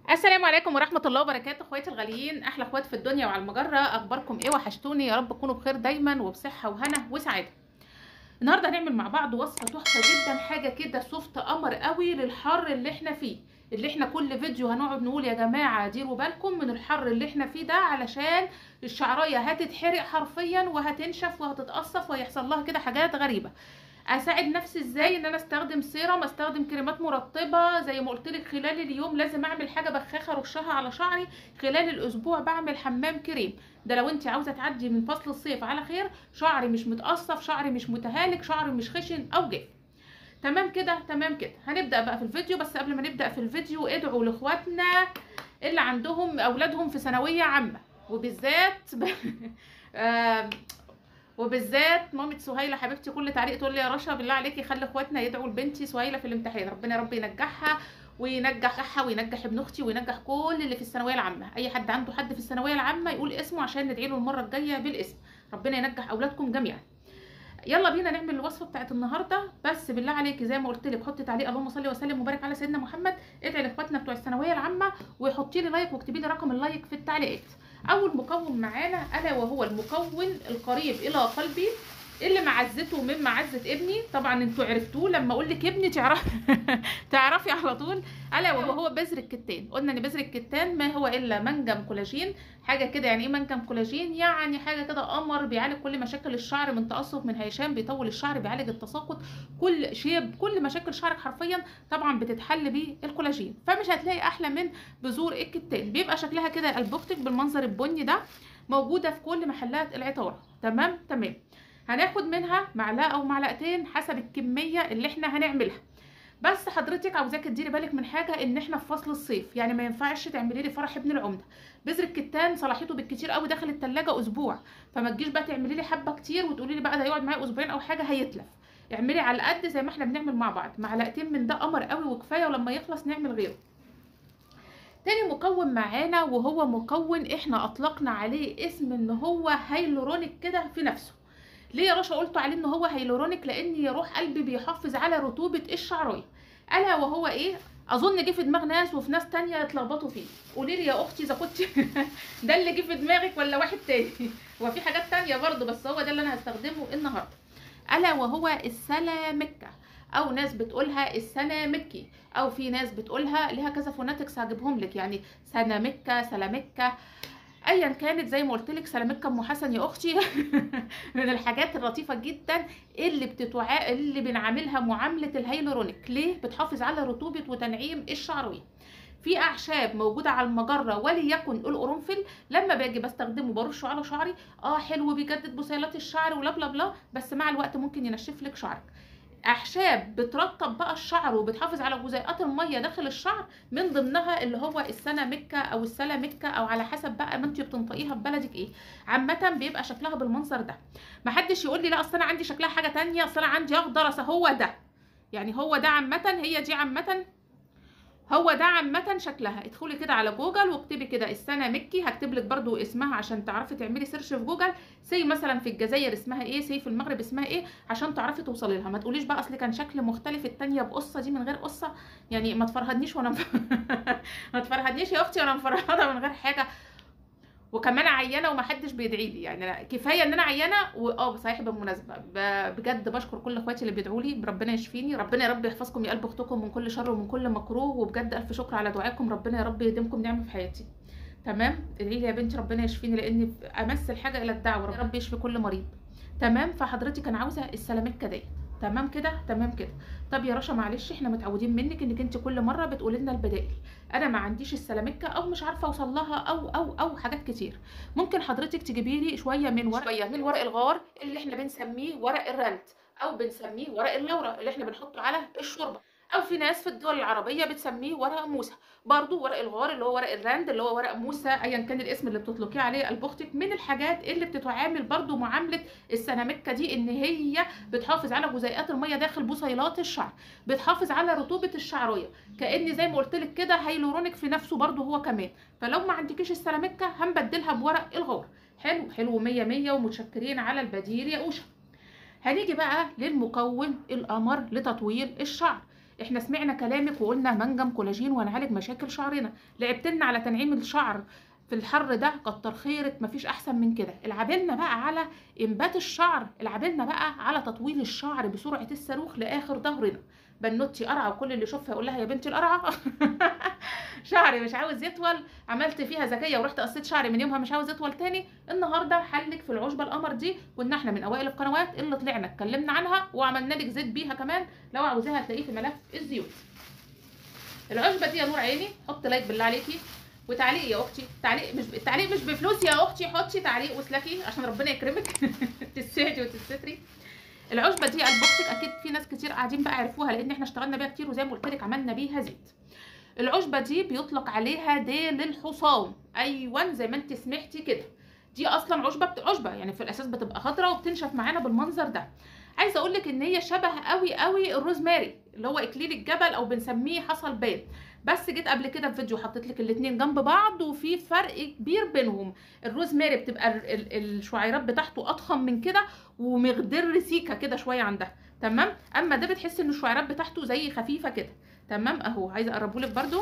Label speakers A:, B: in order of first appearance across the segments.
A: السلام عليكم ورحمة الله وبركاته اخواتي الغاليين احلى اخوات في الدنيا وعلى المجرة اخباركم ايه وحشتوني يا رب تكونوا بخير دايما وبصحة وهنا وسعادة النهارده هنعمل مع بعض وصفة تحفة جدا حاجة كده سوفت قمر قوي للحر اللي احنا فيه اللي احنا كل فيديو هنقعد نقول يا جماعة ديروا بالكم من الحر اللي احنا فيه ده علشان الشعراية هتتحرق حرفيا وهتنشف وهتتقصف ويحصل لها كده حاجات غريبة اساعد نفسي ازاي ان انا استخدم سيرم استخدم كريمات مرطبه زي ما قلت لك خلال اليوم لازم اعمل حاجه بخاخه ارشها على شعري خلال الاسبوع بعمل حمام كريم ده لو انت عاوزه تعدي من فصل الصيف على خير شعري مش متقصف شعري مش متهالك شعري مش خشن او جاف تمام كده تمام كده هنبدا بقى في الفيديو بس قبل ما نبدا في الفيديو ادعوا لاخواتنا اللي عندهم اولادهم في ثانويه عامه وبالذات آه وبالذات مامة سهيلة حبيبتي كل تعليق تقول لي يا رشا بالله عليكي خلي اخواتنا يدعوا لبنتي سهيلة في الامتحان ربنا يا رب ينجحها وينجحها وينجح ابن اختي وينجح كل اللي في الثانويه العامه اي حد عنده حد في الثانويه العامه يقول اسمه عشان ندعي له المره الجايه بالاسم ربنا ينجح اولادكم جميعا يلا بينا نعمل الوصفه بتاعت النهارده بس بالله عليكي زي ما قلت لك حطي تعليق اللهم صل وسلم وبارك على سيدنا محمد ادعي لاخواتنا بتوع الثانويه العامه وحطي لي لايك واكتبي لي رقم اللايك في التعليقات اول مكون معانا الا وهو المكون القريب الى قلبي اللي معزته من معزه ابني طبعا انتوا عرفتوه لما اقول لك ابني تعرفي تعرفي على طول الا وهو بذر الكتان قلنا ان بذر الكتان ما هو الا منجم كولاجين حاجه كده يعني ايه منجم كولاجين يعني حاجه كده قمر بيعالج كل مشاكل الشعر من تقصف من هيشان بيطول الشعر بيعالج التساقط كل شيب كل مشاكل شعرك حرفيا طبعا بتتحل بالكولاجين فمش هتلاقي احلى من بذور الكتان بيبقى شكلها كده البوكتك بالمنظر البني ده موجوده في كل محلات العطاره تمام تمام هناخد منها معلقه او معلقتين حسب الكميه اللي احنا هنعملها بس حضرتك عاوزاك تديري بالك من حاجه ان احنا في فصل الصيف يعني ما ينفعش تعملي لي فرح ابن العمده بذر الكتان صلاحيته بالكتير قوي داخل التلاجة اسبوع فما تجيش بقى تعملي لي حبه كتير وتقولي لي بقى ده هيقعد معايا اسبوعين او حاجه هيتلف اعملي على قد زي ما احنا بنعمل مع بعض معلقتين من ده قمر قوي وكفايه ولما يخلص نعمل غيره تاني مكون معانا وهو مكون احنا اطلقنا عليه اسم ان هو هايلورونيك كده في نفسه ليه يا رشا قلتوا عليه ان هو هيلورونيك لان يا روح قلبي بيحافظ على رطوبه الشعرايه الا وهو ايه اظن جه في دماغ ناس وفي ناس تانية اتلخبطوا فيه قولي لي يا اختي اذا كنت ده اللي جه في دماغك ولا واحد تاني وفي حاجات تانية برضو بس هو ده اللي انا هستخدمه النهارده الا وهو السلامكه او ناس بتقولها السنامكي او في ناس بتقولها ليها كذا فوناتكس هجيبهم لك يعني سنامكه سلامكه ايا كانت زي ما قلت لك سلامتك ام حسن يا اختي من الحاجات اللطيفه جدا اللي بتتوع... اللي بنعاملها معامله الهيلورونيك ليه بتحافظ على رطوبه وتنعيم الشعريه في اعشاب موجوده على المجره وليكن القرنفل لما باجي بستخدمه برشه على شعري اه حلو بيجدد بصيلات الشعر ولا بلا بلا بس مع الوقت ممكن ينشف لك شعرك اعشاب بترطب بقى الشعر وبتحافظ على جزيئات الميه داخل الشعر من ضمنها اللي هو السنامكه او السلامكه او على حسب بقى ما انت بتنطقيها في بلدك ايه عامه بيبقى شكلها بالمنظر ده محدش يقول لي لا اصل انا عندي شكلها حاجه تانية اصل انا عندي اخضر اصل هو ده يعني هو ده عامه هي دي عامه هو ده عامة شكلها ادخلي كده على جوجل واكتبي كده السنة مكي هكتب لك برضو اسمها عشان تعرفي تعملي سيرش في جوجل سي مثلا في الجزائر اسمها ايه سي في المغرب اسمها ايه عشان تعرفي توصلي لها ما تقوليش بقى اصل كان شكل مختلف التانية بقصة دي من غير قصة يعني ما تفرهدنيش وانا ما تفرهدنيش يا اختي وانا مفرهده من غير حاجة وكمان عيانه ومحدش بيدعي لي يعني كفايه ان انا عيانه واه صحيح بالمناسبه بجد بشكر كل اخواتي اللي بيدعوا لي ربنا يشفيني ربنا يا رب يحفظكم يا قلب اختكم من كل شر ومن كل مكروه وبجد الف شكر على دعائكم ربنا يا رب يديمكم نعمه في حياتي تمام ادعي لي يا بنتي ربنا يشفيني لاني امس الحاجه الى الدعوه يا رب يشفي كل مريض تمام فحضرتك انا عاوزه السلامكه ديت تمام كده تمام كده طب يا رشا معلش احنا متعودين منك انك انت كل مره بتقولي لنا البدائل انا ما عنديش السلامكه او مش عارفه اوصل لها او او او حاجات كتير ممكن حضرتك تجيبي لي شويه من ورق شويه من ورق الغار اللي احنا بنسميه ورق الرنت او بنسميه ورق اللورا اللي احنا بنحطه على الشوربه او في ناس في الدول العربيه بتسميه ورق موسى برضو ورق الغار اللي هو ورق الراند اللي هو ورق موسى ايا كان الاسم اللي بتطلقيه عليه البختك من الحاجات اللي بتتعامل برضو معامله السنامكه دي ان هي بتحافظ على جزيئات الميه داخل بصيلات الشعر بتحافظ على رطوبه الشعريه كان زي ما قلت لك كده هيلورونيك في نفسه برضو هو كمان فلو ما عندكيش السنامكه هنبدلها بورق الغار حلو حلو 100 100 ومتشكرين على البديل يا اوشا هنيجي بقى للمكون القمر لتطويل الشعر احنا سمعنا كلامك وقلنا منجم كولاجين ونعالج مشاكل شعرنا لعبت لنا على تنعيم الشعر في الحر ده كتر خيرك مفيش احسن من كده العبلنا بقى على انبات الشعر العبلنا بقى على تطويل الشعر بسرعه الصاروخ لاخر ظهرنا بنوتي قرعه وكل اللي يشوفها يقول لها يا بنتي القرعه شعري مش عاوز يطول عملت فيها ذكيه ورحت قصيت شعري من يومها مش عاوز يطول تاني النهارده حلك في العشبه القمر دي كنا احنا من اوائل القنوات اللي طلعنا اتكلمنا عنها وعملنا لك زيت بيها كمان لو عاوزاها هتلاقيه في ملف الزيوت العشبه دي يا نور عيني حط لايك بالله عليكي وتعليق يا اختي تعليق مش التعليق مش بفلوس يا اختي حطي تعليق واسلكي عشان ربنا يكرمك تسعدي وتستري العشبه دي البوكسك اكيد في ناس كتير قاعدين بقى عرفوها لان احنا اشتغلنا بيها كتير وزي ما قلت لك عملنا بيها زيت العشبه دي بيطلق عليها ديل الحصان ايوه زي ما انت سمعتي كده دي اصلا عشبه بت... عشبه يعني في الاساس بتبقى خضراء وبتنشف معانا بالمنظر ده عايزه اقول لك ان هي شبه قوي قوي الروزماري اللي هو اكليل الجبل او بنسميه حصل بان بس جيت قبل كده في فيديو حطيت لك الاثنين جنب بعض وفي فرق كبير بينهم الروزماري بتبقى ال ال الشعيرات بتاعته اضخم من كده ومخضر سيكه كده شويه عندها تمام اما ده بتحس ان الشعيرات بتاعته زي خفيفه كده تمام اهو عايزه اقربه لك برده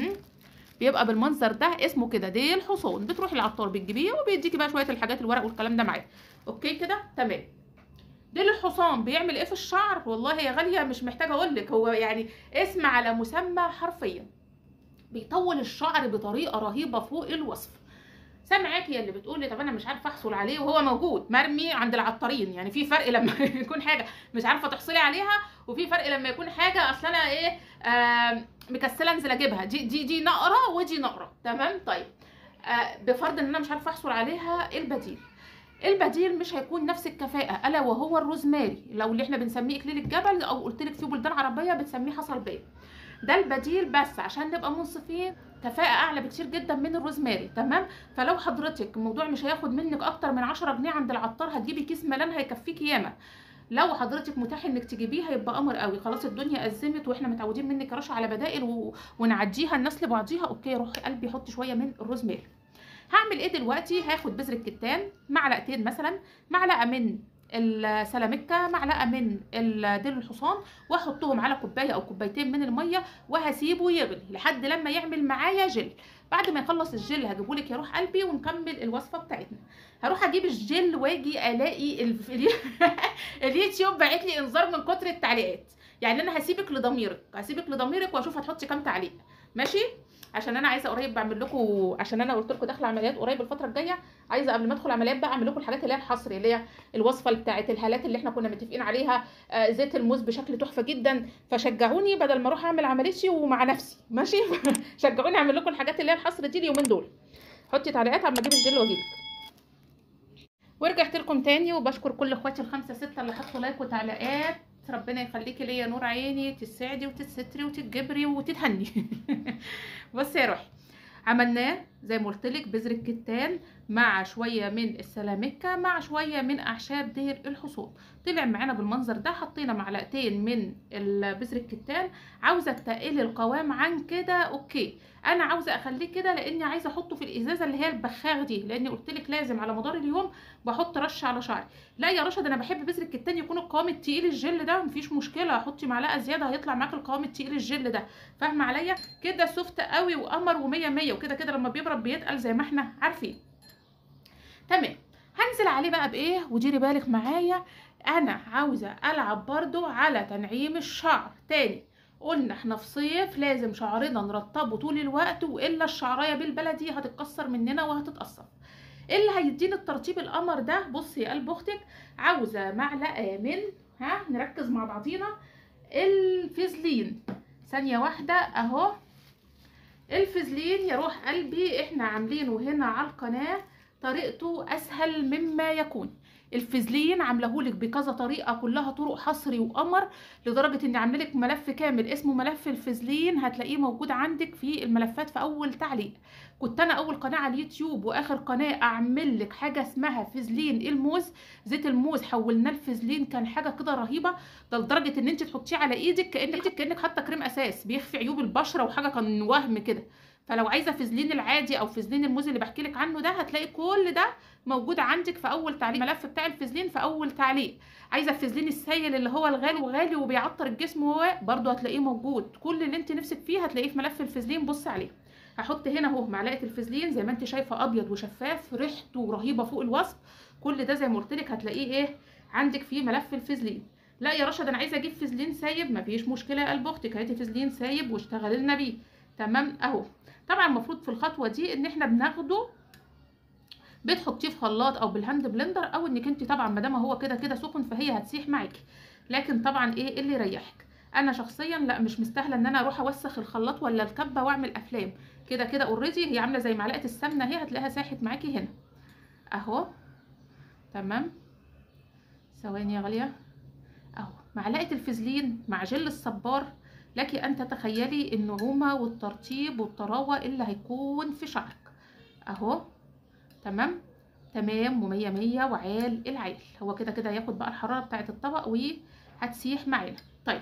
A: بيبقى بالمنظر ده اسمه كده ديل حصان بتروحي العطار بتجيبيه وبيديكي بقى شويه الحاجات الورق والكلام ده معاه اوكي كده تمام ديل الحصان بيعمل ايه في الشعر والله يا غاليه مش محتاجه اقول لك هو يعني اسم على مسمى حرفيا بيطول الشعر بطريقه رهيبه فوق الوصف سامعاكي يا اللي بتقولي طب انا مش عارفه احصل عليه وهو موجود مرمي عند العطارين يعني في فرق لما يكون حاجه مش عارفه تحصلي عليها وفي فرق لما يكون حاجه اصل انا ايه آه مكسله انزل اجيبها دي دي دي نقره ودي نقره تمام طيب آه بفرض ان انا مش عارفه احصل عليها ايه البديل البديل مش هيكون نفس الكفاءه الا وهو الروزماري لو اللي احنا بنسميه اكليل الجبل او قلت لك في بلدان عربيه بتسميه حصل بان ده البديل بس عشان نبقى منصفين كفاءة أعلى بكتير جدا من الروزماري تمام فلو حضرتك الموضوع مش هياخد منك أكتر من 10 جنيه عند العطار هتجيبي كيس ملان هيكفيكي ياما لو حضرتك متاح انك تجيبيه هيبقى امر قوي خلاص الدنيا ازمت واحنا متعودين منك يا رشا على بدائل و... ونعديها الناس لبعضيها اوكي روحي قلبي حطي شويه من الروزماري هعمل ايه دلوقتي هاخد بذر الكتان معلقتين مثلا معلقه من السلامكة معلقة من ديل الحصان واحطهم على كوباية او كوبايتين من المية وهسيبه يغلي لحد لما يعمل معايا جل بعد ما يخلص الجل هجيبهولك يا روح قلبي ونكمل الوصفة بتاعتنا هروح اجيب الجل واجي الاقي ال... اليوتيوب باعت لي انذار من كتر التعليقات يعني انا هسيبك لضميرك هسيبك لضميرك واشوف هتحطي كام تعليق ماشي عشان انا عايزه قريب بعمل لكم عشان انا قلت لكم داخله عمليات قريب الفتره الجايه عايزه قبل ما ادخل عمليات بقى اعمل لكم الحاجات اللي هي الحصري اللي هي الوصفه بتاعه الهالات اللي احنا كنا متفقين عليها آه زيت الموز بشكل تحفه جدا فشجعوني بدل ما اروح اعمل عمليتي ومع نفسي ماشي شجعوني اعمل لكم الحاجات اللي هي الحصر دي اليومين دول حطي تعليقات عم اجيب الجل واجيلك ورجعت لكم تاني وبشكر كل اخواتي الخمسه سته اللي حطوا لايك وتعليقات ربنا يخليكي ليا نور عيني تسعدي وتستري وتتجبري وتتهني بصي يا روحي عملناه زي ما قلت لك بذر الكتان مع شويه من السلامكه مع شويه من اعشاب دهر الحصون طلع معانا بالمنظر ده حطينا معلقتين من بذر الكتان عاوزه تقلي القوام عن كده اوكي انا عاوزه اخليه كده لاني عايزه احطه في الازازه اللي هي البخاخ دي لاني قلت لك لازم على مدار اليوم بحط رشه على شعري لا يا رشا ده انا بحب بذر الكتان يكون القوام التقيل الجل ده مفيش مشكله حطي معلقه زياده هيطلع معاك القوام التقيل الجل ده فاهمه عليا كده سوفت قوي وقمر ومية مية وكده كده لما بيبرد بيتقل زي ما احنا عارفين تمام هنزل عليه بقى بايه وديري بالك معايا انا عاوزه العب برضو على تنعيم الشعر تاني قلنا احنا في صيف لازم شعرنا نرطبه طول الوقت والا الشعرايه بالبلدي هتتكسر مننا وهتتقصر اللي هيديني الترطيب القمر ده بصي يا قلب اختك عاوزه معلقه من ها نركز مع بعضينا الفازلين ثانيه واحده اهو الفازلين يا روح قلبي احنا عاملينه هنا على القناه طريقته اسهل مما يكون الفازلين عاملهولك بكذا طريقه كلها طرق حصري وقمر لدرجه اني عامله لك ملف كامل اسمه ملف الفازلين هتلاقيه موجود عندك في الملفات في اول تعليق كنت انا اول قناه على اليوتيوب واخر قناه اعمل لك حاجه اسمها فازلين الموز زيت الموز حولناه لفازلين كان حاجه كده رهيبه ده لدرجه ان انت تحطيه على ايدك كانك كانك حاطه كريم اساس بيخفي عيوب البشره وحاجه كان وهم كده فلو عايزه فازلين العادي او فازلين الموز اللي بحكي لك عنه ده هتلاقي كل ده موجود عندك في اول تعليق الملف بتاع الفازلين في اول تعليق عايزه الفازلين السائل اللي هو الغالي وغالي وبيعطر الجسم هو برده هتلاقيه موجود كل اللي انت نفسك فيه هتلاقيه في ملف الفازلين بص عليه هحط هنا اهو معلقه الفازلين زي ما انت شايفه ابيض وشفاف ريحته رهيبه فوق الوصف كل ده زي ما قلت لك هتلاقيه ايه عندك في ملف الفازلين لا يا رشا ده انا عايزه اجيب فازلين سايب مفيش مشكله يا قلب اختك هاتي فازلين سايب واشتغلي لنا بيه تمام اهو طبعا المفروض في الخطوه دي ان احنا بناخده بتحطيه في خلاط او بالهاند بلندر او انك انت طبعا ما دام هو كده كده سخن فهي هتسيح معاكي لكن طبعا ايه اللي يريحك انا شخصيا لا مش مستاهله ان انا اروح اوسخ الخلاط ولا الكبه واعمل افلام كده كده اوريدي هي عامله زي معلقه السمنه اهي هتلاقيها ساحت معاكي هنا اهو تمام ثواني يا غاليه اهو معلقه الفازلين مع جل الصبار لك ان تتخيلي النعومه والترطيب والطراوه اللي هيكون في شعرك اهو تمام تمام ومية مية وعال العال هو كده كده هياخد بقى الحراره بتاعه الطبق وهتسيح معانا طيب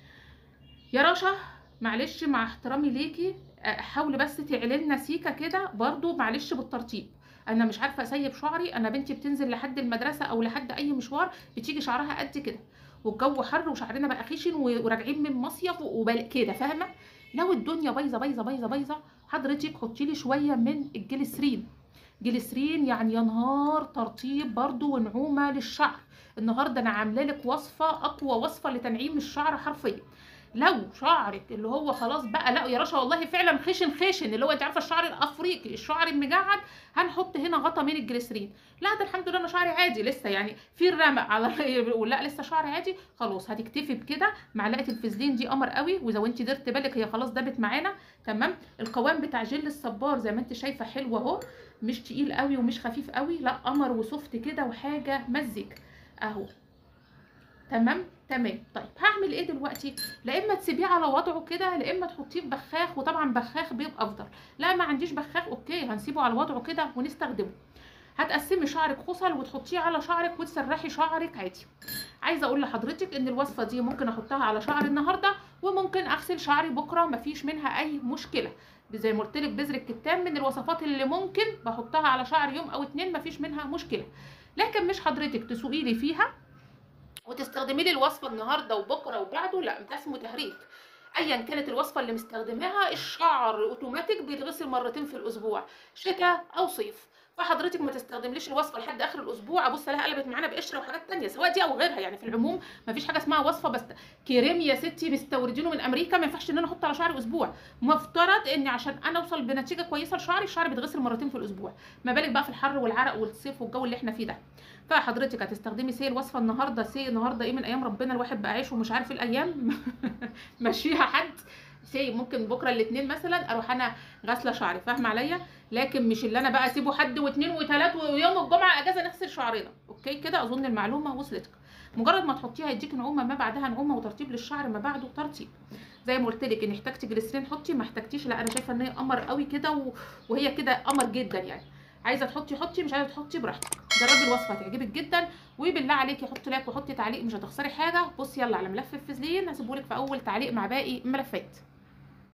A: يا رشا معلش مع احترامي ليكي حاولي بس تعلي لنا سيكه كده برضو معلش بالترطيب انا مش عارفه اسيب شعري انا بنتي بتنزل لحد المدرسه او لحد اي مشوار بتيجي شعرها قد كده والجو حر وشعرنا بقى خشن وراجعين من مصيف وبال كده فاهمه لو الدنيا بايظه بايظه بايظه بايظه حضرتك حطي لي شويه من الجليسرين جليسرين يعني يا نهار ترطيب برضو ونعومه للشعر النهارده انا عامله لك وصفه اقوى وصفه لتنعيم الشعر حرفيا لو شعرك اللي هو خلاص بقى لا يا رشا والله فعلا خشن خشن اللي هو انت عارفه الشعر الافريقي الشعر المجعد هنحط هنا غطا من الجليسرين لا ده الحمد لله انا شعري عادي لسه يعني في الرمق على لا لسه شعري عادي خلاص هتكتفي بكده معلقه الفازلين دي قمر قوي واذا انت درت بالك هي خلاص دابت معانا تمام القوام بتاع جل الصبار زي ما انت شايفه حلو اهو مش تقيل قوي ومش خفيف قوي لا قمر وسوفت كده وحاجه مزج اهو تمام تمام طيب هعمل ايه دلوقتي لا اما تسيبيه على وضعه كده لا اما تحطيه في بخاخ وطبعا بخاخ بيبقى افضل لا ما عنديش بخاخ اوكي هنسيبه على وضعه كده ونستخدمه هتقسمي شعرك خصل وتحطيه على شعرك وتسرحي شعرك عادي عايزه اقول لحضرتك ان الوصفه دي ممكن احطها على شعري النهارده وممكن اغسل شعري بكره مفيش منها اي مشكله زي ما قلت لك بذر الكتان من الوصفات اللي ممكن بحطها على شعري يوم او اتنين مفيش منها مشكله لكن مش حضرتك تسوقي لي فيها وتستخدمي لي الوصفه النهارده وبكره وبعده لا ده اسمه تهريج ايا كانت الوصفه اللي مستخدماها الشعر اوتوماتيك بيتغسل مرتين في الاسبوع شتاء او صيف فحضرتك ما تستخدمليش الوصفه لحد اخر الاسبوع ابص الاقيها قلبت معانا بقشره وحاجات تانية سواء دي او غيرها يعني في العموم ما فيش حاجه اسمها وصفه بس كريم يا ستي مستوردينه من امريكا ما ينفعش ان انا احطه على شعري اسبوع مفترض ان عشان انا اوصل بنتيجه كويسه لشعري الشعر بيتغسل مرتين في الاسبوع ما بالك بقى في الحر والعرق والصيف والجو اللي احنا فيه ده فحضرتك هتستخدمي سي الوصفه النهارده سي النهارده ايه من ايام ربنا الواحد بقى عايش ومش عارف الايام مشيها حد سي ممكن بكره الاثنين مثلا اروح انا غاسله شعري فاهمه عليا لكن مش اللي انا بقى اسيبه حد واثنين وثلاث ويوم الجمعه اجازه نغسل شعرنا اوكي كده اظن المعلومه وصلتك مجرد ما تحطيها يديك نعومه ما بعدها نعومه وترطيب للشعر ما بعده ترطيب زي ما قلت لك ان احتجتي جليسرين حطي ما احتجتيش لا انا شايفه ان هي قمر قوي كده و... وهي كده قمر جدا يعني عايزه تحطي حطي مش عايزه تحطي براحتك جربي الوصفه هتعجبك جدا وبالله عليكي حطي لايك وحطي تعليق مش هتخسري حاجه بصي يلا على ملف الفازلين هسيبهولك في اول تعليق مع باقي الملفات